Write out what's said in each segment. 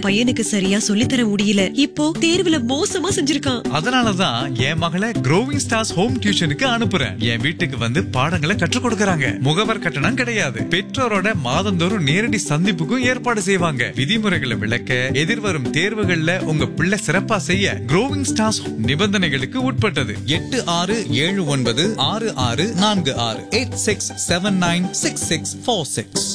பையனுக்கு சரியா சொல்லித்தர முடியல இப்போ தேர்வுல மோசமா செஞ்சிருக்கான் அதனாலதான் என் மகளை க்ரோவிங் ஸ்டார்ஸ் ஹோம் டியூஷனுக்கு அனுப்புறேன் என் வீட்டுக்கு வந்து பாடங்களை கற்றுக் கொடுக்கறாங்க முகவர் கட்டணம் கிடையாது பெற்றோரோட மாதந்தோறும் நேரடி சந்திப்புக்கும் ஏற்பாடு செய்வாங்க விதிமுறைகளை விளக்க எதிர்வரும் தேர்வுகள்ல உங்க பிள்ளை சிறப்பா செய்ய க்ரோவிங் ஸ்டார்ஸ் நிபந்தனைகளுக்கு உட்பட்டது எட்டு ஆறு ஏழு ஒன்பது ஆறு ஆறு நான்கு ஆறு eight six seven nine six six four six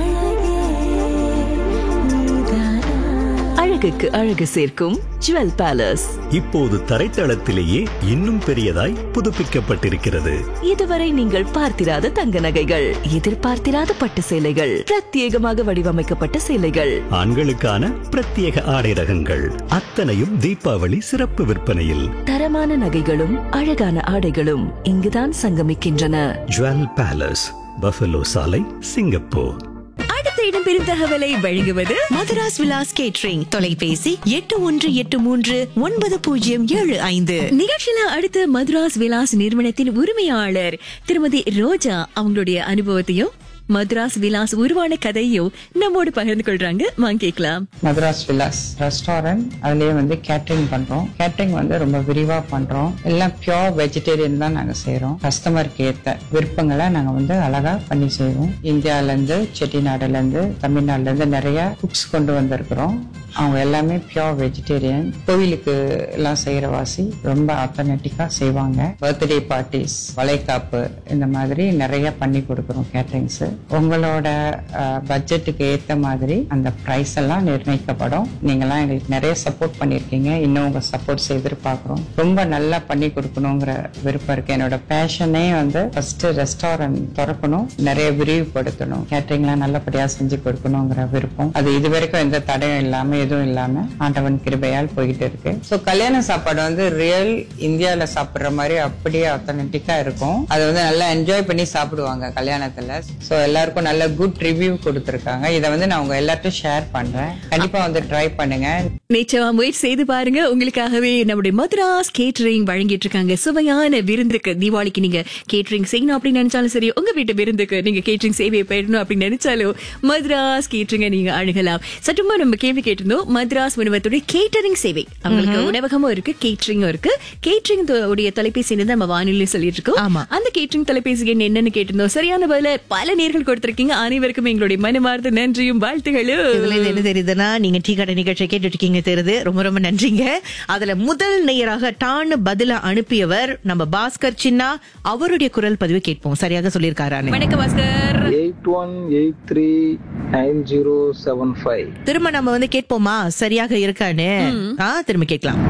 அழகுக்கு அழகு சேர்க்கும் ஜுவல் பேலஸ் இப்போது தரைத்தளத்திலேயே இன்னும் பெரியதாய் புதுப்பிக்கப்பட்டிருக்கிறது இதுவரை நீங்கள் பார்த்திராத தங்க நகைகள் எதிர்பார்த்திராத பட்டு சேலைகள் பிரத்யேகமாக வடிவமைக்கப்பட்ட சேலைகள் ஆண்களுக்கான பிரத்யேக ஆடை ரகங்கள் அத்தனையும் தீபாவளி சிறப்பு விற்பனையில் தரமான நகைகளும் அழகான ஆடைகளும் இங்குதான் சங்கமிக்கின்றன ஜுவல் பேலஸ் பஃபலோ சாலை சிங்கப்பூர் அடுத்த இடம்பெறும் தகவலை வழங்குவது மதுராஸ் விலாஸ் கேட்ரிங் தொலைபேசி எட்டு ஒன்று எட்டு மூன்று ஒன்பது பூஜ்ஜியம் ஏழு ஐந்து நிகழ்ச்சியில அடுத்து மதுராஸ் விலாஸ் நிறுவனத்தின் உரிமையாளர் திருமதி ரோஜா அவங்களுடைய அனுபவத்தையும் மதுராஸ் விலாஸ் உருவான கதையும் நம்மோடு பகிர்ந்து கொள்றாங்க வாங்க கேட்கலாம் மதுராஸ் விலாஸ் ரெஸ்டாரண்ட் அதுலயே வந்து கேட்டரிங் பண்றோம் கேட்டரிங் வந்து ரொம்ப விரிவா பண்றோம் எல்லாம் பியோர் வெஜிடேரியன் தான் நாங்க செய்றோம் கஸ்டமருக்கு ஏத்த விருப்பங்களை நாங்க வந்து அழகா பண்ணி செய்வோம் இந்தியால இருந்து செட்டிநாடுல இருந்து தமிழ்நாடுல இருந்து நிறைய குக்ஸ் கொண்டு வந்திருக்கிறோம் அவங்க எல்லாமே பியோர் வெஜிடேரியன் கோவிலுக்கு எல்லாம் செய்யற வாசி ரொம்ப ஆத்தன்டிக்கா செய்வாங்க பர்த்டே பார்ட்டிஸ் வளைகாப்பு இந்த மாதிரி நிறைய பண்ணி கொடுக்குறோம் கேட்டரிங்ஸ் உங்களோட பட்ஜெட்டுக்கு ஏத்த மாதிரி அந்த பிரைஸ் எல்லாம் நிர்ணயிக்கப்படும் நீங்கெல்லாம் எங்களுக்கு நிறைய சப்போர்ட் பண்ணிருக்கீங்க இன்னும் உங்க சப்போர்ட்ஸ் எதிர்பார்க்கிறோம் ரொம்ப நல்லா பண்ணி கொடுக்கணுங்கிற விருப்பம் இருக்கு என்னோட பேஷனே வந்து ஃபர்ஸ்ட் ரெஸ்டாரண்ட் திறக்கணும் நிறைய விரிவுபடுத்தணும் கேட்டரிங்லாம் நல்லபடியா செஞ்சு கொடுக்கணுங்கிற விருப்பம் அது இது வரைக்கும் எந்த தடையும் இல்லாம எதுவும் இல்லாம ஆண்டவன் கிருபையால் போயிட்டு இருக்கு ஸோ கல்யாண சாப்பாடு வந்து ரியல் இந்தியால சாப்பிடுற மாதிரி அப்படியே ஆத்தன்டிக்கா இருக்கும் அதை வந்து நல்லா என்ஜாய் பண்ணி சாப்பிடுவாங்க கல்யாணத்துல ஸோ எல்லாருக்கும் நல்ல குட் ரிவ்யூ கொடுத்துருக்காங்க இதை வந்து நான் உங்க எல்லார்ட்டும் ஷேர் பண்றேன் கண்டிப்பா வந்து ட்ரை பண்ணுங்க நிச்சயமா முயற்சி செய்து பாருங்க உங்களுக்காகவே நம்முடைய மதுராஸ் கேட்டரிங் வழங்கிட்டு இருக்காங்க சுவையான விருந்துக்கு தீபாவளிக்கு நீங்க கேட்டரிங் செய்யணும் அப்படின்னு நினைச்சாலும் சரி உங்க வீட்டு விருந்துக்கு நீங்க கேட்டரிங் சேவையை பெறணும் அப்படின்னு நினைச்சாலும் மதுராஸ் கேட்டரிங்க நீங்க அணுகலாம் சற்றுமா நம்ம கேள்வி கேட்டிருந்தோம் மதுராஸ் உணவகத்துடைய கேட்டரிங் சேவை அவங்களுக்கு உணவகமும் இருக்கு கேட்டரிங்கும் இருக்கு கேட்டரிங் உடைய தொலைபேசி எண் நம்ம வானிலையும் சொல்லிட்டு இருக்கோம் ஆமா. அந்த கேட்டரிங் தொலைபேசி எண் என்னன்னு கேட்டிருந்தோம் சரியான பதில பல நேர்கள் கொடுத்திருக்கீங்க அனைவருக்கும் எங்களுடைய மனமார்ந்த நன்றியும் வாழ்த்துகளும் இதுல இருந்து என்ன தெரியுதுன்னா நீங்க டீ கடை நிகழ்ச்சியை கேட்டுட்டு இருக்கீங்க தெரியுது ரொம்ப ரொம்ப நன்றிங்க அதுல முதல் நேயராக டான்னு பதில அனுப்பியவர் நம்ம பாஸ்கர் சின்னா அவருடைய குரல் பதிவு கேட்போம் சரியாக சொல்லியிருக்காரான்னு வணக்கம் Bhaskar eight one eight three nine zero seven five திரும்ப நம்ம வந்து கேட்போமா சரியாக இருக்கான்னு ஆ திரும்ப கேட்கலாம்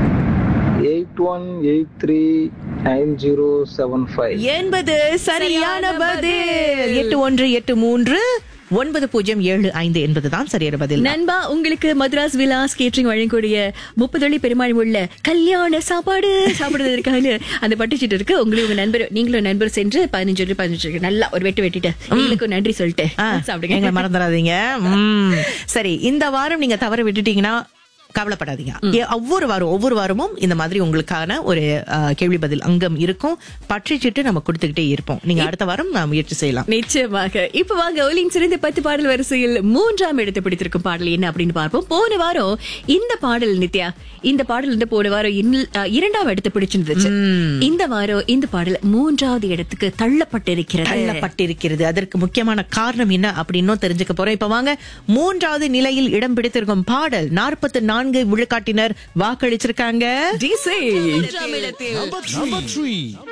eight one eight three nine zero seven five என்பது சரியான பதில் எட்டு ஒன்று எட்டு மூன்று ஒன்பது பூஜ்ஜியம் ஏழு ஐந்து என்பதுதான் சரியான பதில் நண்பா உங்களுக்கு மദ്രാஸ் விலாஸ் கேட்டரிங் வழங்கக்கூடிய முப்பதொழி பெருமாள் உள்ள கல்யாண சாப்பாடு சாப்பிடுவதற்கான அந்த பட்டுச்சீட்டு இருக்கு உங்களும் உங்க நண்பர் நீங்களும் நண்பர் சென்று பதினஞ்சு ரூபாய் பதினஞ்சு ரூபாய் நல்லா ஒரு வெட்டு வெட்டிட்டு எங்களுக்கும் நன்றி சொல்லிட்டு ஆ, சாப்பிடுங்க எங்களை மறந்துடாதீங்க ம். சரி இந்த வாரம் நீங்க தவற விட்டுட்டீங்கன்னா கவலைப்படாதீங்க ஏ, ஒவ்வொரு வாரம் ஒவ்வொரு வாரமும் இந்த மாதிரி உங்களுக்கான ஒரு ஆ, கேள்வி பதில் அங்கம் இருக்கும் பற்றிச்சிட்டு நம்ம கொடுத்துக்கிட்டே இருப்போம் நீங்க அடுத்த வாரம் நான் முயற்சி செய்யலாம் நிச்சயமாக இப்ப வாங்க ஒலியின் சிறந்த பத்து பாடல் வரிசையில் மூன்றாம் இடத்தை பிடித்திருக்கும் பாடல் என்ன அப்படின்னு பார்ப்போம் போன வாரம் இந்த பாடல் நித்யா இந்த பாடல் வந்து போன வாரம் இன்னில்- அஹ், இரண்டாம் இடத்தை பிடிச்சிருந்துச்சு இந்த வாரம் இந்த பாடல் மூன்றாவது இடத்துக்கு தள்ளப்பட்டிருக்கிறது தள்ளப்பட்டிருக்கிறது அதற்கு முக்கியமான காரணம் என்ன அப்படின்னு தெரிஞ்சுக்க போறோம் இப்ப வாங்க மூன்றாவது நிலையில் இடம் பிடித்திருக்கும் பாடல் நாற்பத்தி நான்கு விழுக்காட்டினர் வாக்களிச்சிருக்காங்க டிசை. மூன்றாம் இடத்தில் Number three.